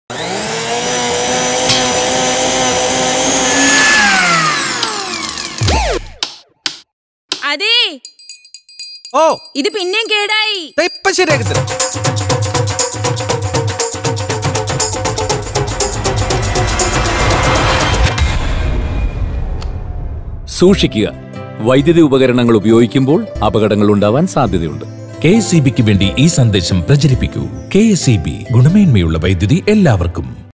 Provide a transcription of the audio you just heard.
അതെ ഓ ഇത് പിന്നെയും കേടായി ദാ ഇപ്പൊ ശരിയാക്കി തരാം സൂക്ഷിക്കുക വൈദ്യുതി ഉപകരണങ്ങൾ ഉപയോഗിക്കുമ്പോൾ അപകടങ്ങൾ ഉണ്ടാവാൻ സാധ്യതയുണ്ട് കെ എസ് വേണ്ടി ഈ സന്ദേശം പ്രചരിപ്പിക്കൂ കെ എസ് ഗുണമേന്മയുള്ള വൈദ്യുതി എല്ലാവർക്കും